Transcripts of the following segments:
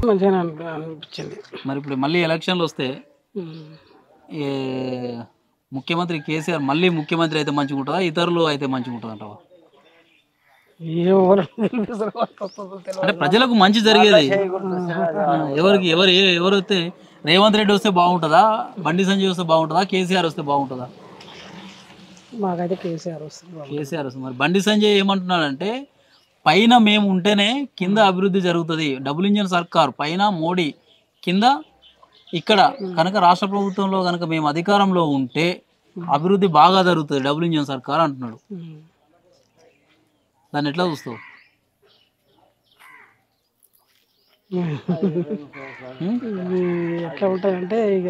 మంచిగానే అనిపి- అనిపించింది మరి ఇప్పుడు మళ్ళీ ఎలక్షన్లు వస్తే ఉమ్. ఏ ముఖ్యమంత్రి కేసీఆర్ మళ్ళీ ముఖ్యమంత్రి అయితే మంచిగా ఉంటుందా ఇతరులు అయితే మంచిగా ఉంటుంది అంటావా ఎవరు గెలిపిస్తారు వాళ్ళకి వస్తుందో తెలియదు. అంటే ప్రజలకు మంచి జరిగేది ఆ, ఎవరికి ఎవరు ఏ- ఎవరు వస్తే రేవంత్ రెడ్డి వస్తే బాగుంటుందా బండి సంజయ్ వస్తే బాగుంటుందా కేసీఆర్ వస్తే బాగుంటుందా మాకైతే కేసీఆర్ వస్తుంది బాబు. కేసీఆర్ వస్తుంది మరి బండి సంజయ్ ఏమంటున్నాడంటే పైన మేము ఉంటేనే కింద అభివృద్ధి జరుగుతుంది డబుల్ ఇంజన్ సర్కార్ పైన మోడీ కింద ఇక్కడ కనుక రాష్ట్ర ప్రభుత్వంలో కనుక మేము అధికారంలో ఉంటే అభివృద్ధి బాగా జరుగుతుంది డబుల్ ఇంజన్ సర్కార్ అంటున్నాడు ఉమ్. దాన్ని ఎట్లా చూస్తావు ఉం? ఇవి ఎట్లా ఉంటాయంటే ఇక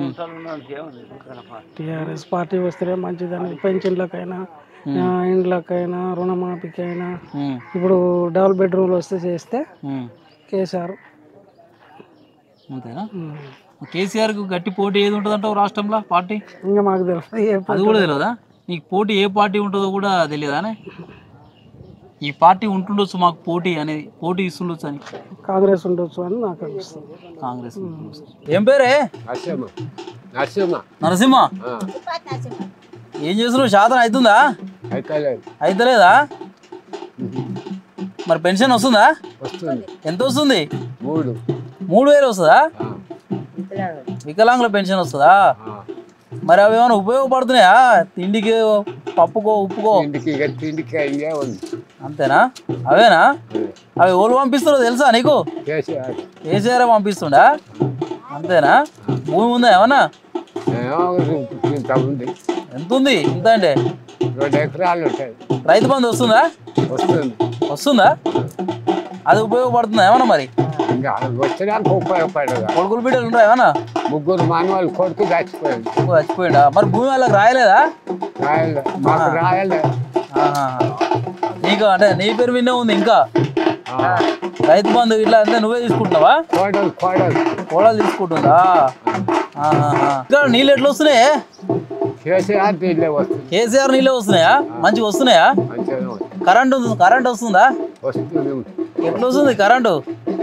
టిఆర్ఎస్ పార్టీ వస్తేనే మంచిదని పెన్షన్లకైనా ఆ, ఇండ్లకైనా రుణమాఫీకైనా ఉం. ఇప్పుడు డబుల్ బెడ్రూమ్లు వస్తే చేస్తే ఉం. కేసీఆర్ అంతేనా ఉమ్. కేసీఆర్ కు గట్టి పోటీ ఏది ఉంటుంది అంటావు రాష్ట్రంలో పార్టీ ఇంకా మాకు తెలియదు ఏ అది కూడా తెలియదా నీకు పోటీ ఏ పార్టీ ఉంటుందో కూడా తెలియదానే ఈ పార్టీ ఉంటుండొచ్చు మాకు పోటీ అనేది పోటీ ఇస్తుండొచ్చు అని కాంగ్రెస్ ఉండొచ్చు అని నాకు అనిపిస్తుంది కాంగ్రెస్ ఉంటుండొచ్చు. ఏం పేరే నరసింహ నరసింహ నరసింహ ఏం చేస్తున్నావు శాతం అవుతుందా అయితే లేదు అయితలేదా మరి పెన్షన్ వస్తుందా వస్తుంది ఎంత వస్తుంది మూడు మూడు వేలు వస్తుందా ఆ, వికలాంగుల పెన్షన్ వస్తుందా ఆ. మరి అవి ఏమైనా ఉపయోగపడుతున్నాయా తిండికి పప్పుకో ఉప్పుకో ఇంటికి ఇక తిండికి అయ్యే ఉంది అంతేనా అవేనా అవి ఎవరు పంపిస్తారో తెలుసా నీకు కేసీఆర్ కేసీఆర్ పంపిస్తుండా అంతేనా భూమి ఉందా ఏమన్నా ఏమో ఇంత ఉంది ఎంత ఉంది ఇంత అంటే రెండు ఎకరాలు ఉంటాయి రైతు బంధు వస్తుందా వస్తుంది వస్తుందా అది ఉపయోగపడుతుందా ఏమన్నా మరి ఇంకా వచ్చడానికి ఉపయోగపడదు కొడుకులు బిడ్డలు ఉంటాయి ఏమన్నా ముగ్గురు మానవాళ్ళు కొడుకు చచ్చిపోయాడు కొడుకు చచ్చిపోయిందా మరి భూమి వాళ్ళకి రాయలేదా రాయలే మాకు రాయలే ఆహా. నీకు అంటే నీ పేరు విన్నే ఉంది ఇంకా ఆ, రైతు బంధు ఇట్లా అంతే నువ్వే తీసుకుంటున్నావా కోడలు కోడలు కోడలు తీసుకుంటుందా ఆహాహా. ఇక్కడ నీళ్ళు ఎట్లా వస్తున్నాయి కేసీఆర్ దీనిలో వస్తుంది కేసీఆర్ నీళ్ళే వస్తున్నాయా మంచిగా వస్తున్నాయా మంచిగా వస్తుంది కరెంట్ ఉంది కరెంట్ వస్తుందా వస్తుంది ఎట్లా వస్తుంది కరెంటు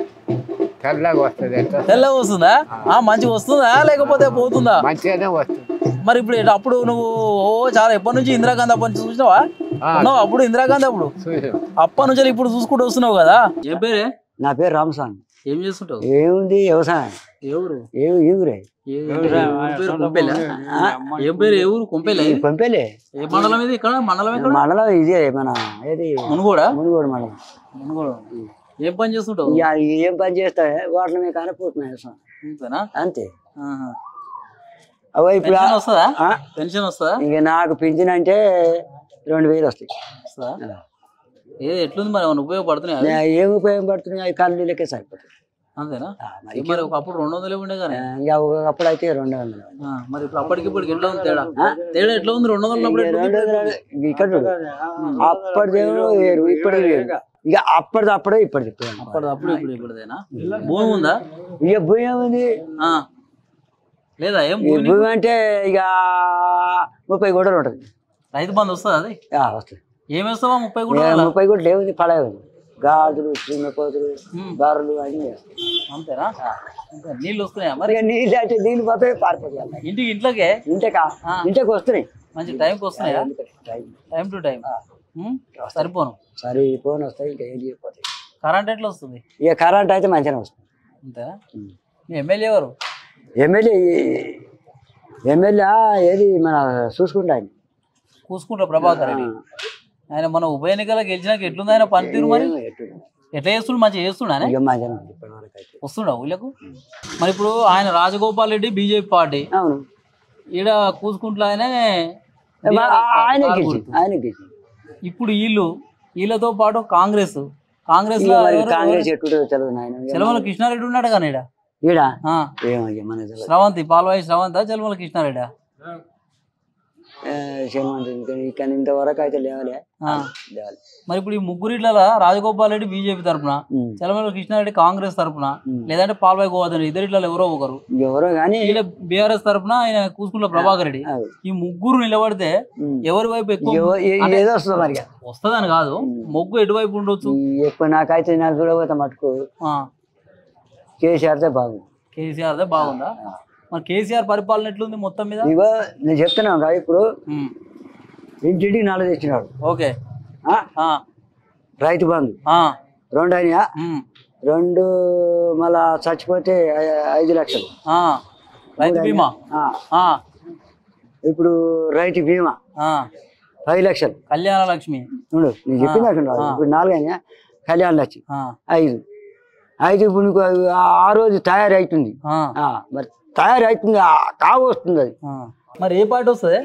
తెల్లగా వస్తుంది ఎట్లా తెల్లగా వస్తుందా ఆ మంచిగా వస్తుందా లేకపోతే పోతుందా మంచిగానే వస్తుంది మరి ఇప్పుడు ఎట్లా- అప్పుడు నువ్వు ఓ చాలా ఎప్పటి నుంచి ఇందిరాగాంధీ అప్పటి నుంచి చూసినావా ఆ. ఉన్నావు అప్పుడు ఇందిరాగాంధీ అప్పుడు చూసాం అప్పటి నుంచి ఇప్పుడు చూసుకుంటూ వస్తున్నావు కదా ఏం పేరే నా పేరు రామస్వామి ఏం చేస్తుంటావు ఏముంది వ్యవసాయం ఎవరు ఏ ఊరే కొంపెలా ఏం పేరు ఏ ఊరు కొంపెలే పంపేలే ఏ మండలం ఇది ఇక్కడ మండలం ఎక్కడ మండలం ఇదే మన ఏది మునుగోడా మునుగోడు మండలం మునుగోడు ఏం పని చేస్తుంటావు ఇక ఏం పని చేస్తా వాటిని మీద కానీ పోతున్నాయి వ్యవసాయం అంతేనా అంతే ఆహా. అవో ఇప్పుడు పెన్షన్ వస్తుందా ఆ? పెన్షన్ వస్తుందా ఇక నాకు పింఛన్ అంటే రెండు వేలు వస్తాయి వస్తుందా ఏ ఎట్లుంది మరి ఏమైనా ఉపయోగపడుతున్నాయి అవి? నే- ఏం ఉపయోగపడుతున్నాయి అవి కళ్ళు నీళ్ళకే సరిపోతాయి అంతేనా ఆ, మరి ఏ మరి ఒకప్పుడు రెండు వందలే ఉండే కానీ ఇక ఒకప్పుడు అయితే రెండు వందలు ఆ, మరి ఇప్పుడు అప్పటికి ఇప్పటికి ఎట్లా ఉంది తేడా తేడా ఎట్లా ఉంది రెండు వందల ఉన్నప్పుడు ఎట్లా ఉంది? రెండు వందలు ఇక్కడ చూడు. అప్పటిదేమో వేరు ఇప్పుడు వేరు ఇక అప్పటిది అప్పుడే ఇప్పటిది ఇప్పుడు అప్పటిది అప్పుడు ఇప్పుడు ఇప్పుడుదేనా భూమి ఉందా ఇక భూమి ఉంది ఆ. లేదా ఏం ఈ భూమి భూమి అంటే ఇక ముప్పై గుంటలు ఉంటుంది రైతు బంధు వస్తుందా అది ఆ, వస్తుంది ఏం వేస్తావా ముప్పై ఇక కూడా ముప్పై గుంటలు ఏముంది పడవ గాజులు చిన్నపోతులు బర్రెలు అన్ని వేస్తాయి. అంతేనా అంతే నీళ్ళు వస్తున్నాయా మరి మరి ఇక నీళ్ళు అంటే నీళ్ళు పోతే పారిపోతాయి అలా. ఇంటికి ఇంట్లోకే ఇంటకా ఆ. ఇంటకు వస్తున్నాయి మంచి టైంకి వస్తున్నాయా టైం టు టైం సరిపోను సరే ఫోన్ వస్తాయి ఇంకా ఏం చేయకపోతాయి కరెంట్ ఎట్లా వస్తుంది ఇక కరెంట్ అయితే మంచిగా వస్తుంది అంతేనా మీ ఎమ్మెల్యే ఎవరు ఎమ్మెల్యే ఎమ్మెల్యే ఏది మన చూసుకుంటా ఆయన కూసుకుంటా ప్రభాకర్ రెడ్డి ఆయన మన ఉప ఎన్నికల గెలిచినాక ఎట్లుంది ఆయన పనితీరు మరి ఎట్లా చేస్తుండు మంచిగా చేస్తుండే ఇక మంచిగా ఉంది ఇప్పటివరకు అయితే వస్తుండా ఊళ్ళకు మరి ఇప్పుడు ఆయన రాజగోపాల్ రెడ్డి బీజేపీ పార్టీ అవును ఈడ కూసుకుంట్ల ఆయనే మా- ఆయన కారు గెలిచింది గుర్తు. ఆయన గెలిచింది ఇప్పుడు వీళ్ళు వీళ్ళతో పాటు కాంగ్రెస్ కాంగ్రెస్ ఇక లో మరి ఎవరు- కాంగ్రెస్ ఎట్టుడో తెలియదు నాయన ఇక చెలమల కృష్ణారెడ్డి ఉన్నాడు కానీ ఈడ ఈడ ఆ, ఏమో ఇక మన తెలియదు. స్రవంతి పాల్వాయి స్రవంత చెలమల కృష్ణారెడ్డి ఆ, శనివారం ఇంకా ఇక్కడ ఇంతవరకు అయితే లేవలే లేవాలి మరి ఇప్పుడు ఈ ముగ్గురిట్ల రాజగోపాల్ రెడ్డి బీజేపీ తరపున ఉమ్. చెలమల కృష్ణారెడ్డి కాంగ్రెస్ తరపున ఉమ్. లేదంటే పాల్వాయి గోవర్ధన్ ఇద్దరిట్లలో ఎవరో ఒకరు ఎవరో కానీ ఈడ బీఆర్ఎస్ తరపున ఆయన కూసుకున్న ప్రభాకర్ రెడ్డి అది. ఈ ముగ్గురు నిలబడితే ఉమ్. ఎవరి వైపు ఎక్కువ ఎవ- ఏ- ఏదో వస్తుంది మరి ఇక. వస్తుందని కాదు మొగ్గు ఎటువైపు ఉండొచ్చు ఈ ఎక్కువ నాకైతే నాకు చూడబోతే మటుకు ఆ, కేసీఆర్తో బాగుంది కేసీఆర్ దే బాగుందా మరి కేసీఆర్ పరిపాలన ఎట్లుంది మొత్తం మీద ఇగో నేను చెప్తున్నాను కదా ఇప్పుడు ఉమ్, ఇంటింటికి నాలుగు తెచ్చినాడు ఓకే ఆ? ఆ, రైతు బంధు ఆ, రెండు అయినా ఉమ్, రెండు మళ్ళా చచ్చిపోతే ఐ- ఐదు లక్షలు ఆ, రైతు బీమా ఆ. ఆ, ఇప్పుడు రైతు బీమా ఆ, పది లక్షలు కళ్యాణ లక్ష్మి చూడు నేను చెప్పినట్టు ఇప్పుడు నాలుగు అయినా కళ్యాణ లక్ష్మి ఆ, ఐదు ఐదు ఇప్పుడు నీకు అవి ఆ ఆ రోజు తయారవుతుంది ఆ, ఆ, మరి తయారవుతుంది ఆ కావు వస్తుంది అది ఆ. మరి ఏ పార్టీ వస్తుంది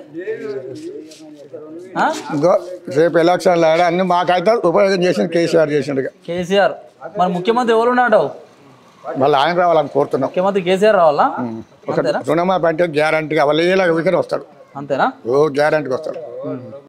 ఆ? ఇగో రేపు ఎలక్షన్లు ఆడ అన్ని మాకైతే ఉపయోగం చేసింది కేసీఆర్ చేసిండు కేసీఆర్ మరి ముఖ్యమంత్రి ఎవరు ఉన్నాడు మళ్ళీ ఆయన రావాలని కోరుతున్నాం ముఖ్యమంత్రి కేసీఆర్ రావాలా ఒక రుణమాఫీ అంటే గ్యారంటీగా వాళ్ళు ఏ వికర్ వస్తాడు అంతేనా ఓ గ్యారంటీగా వస్తాడు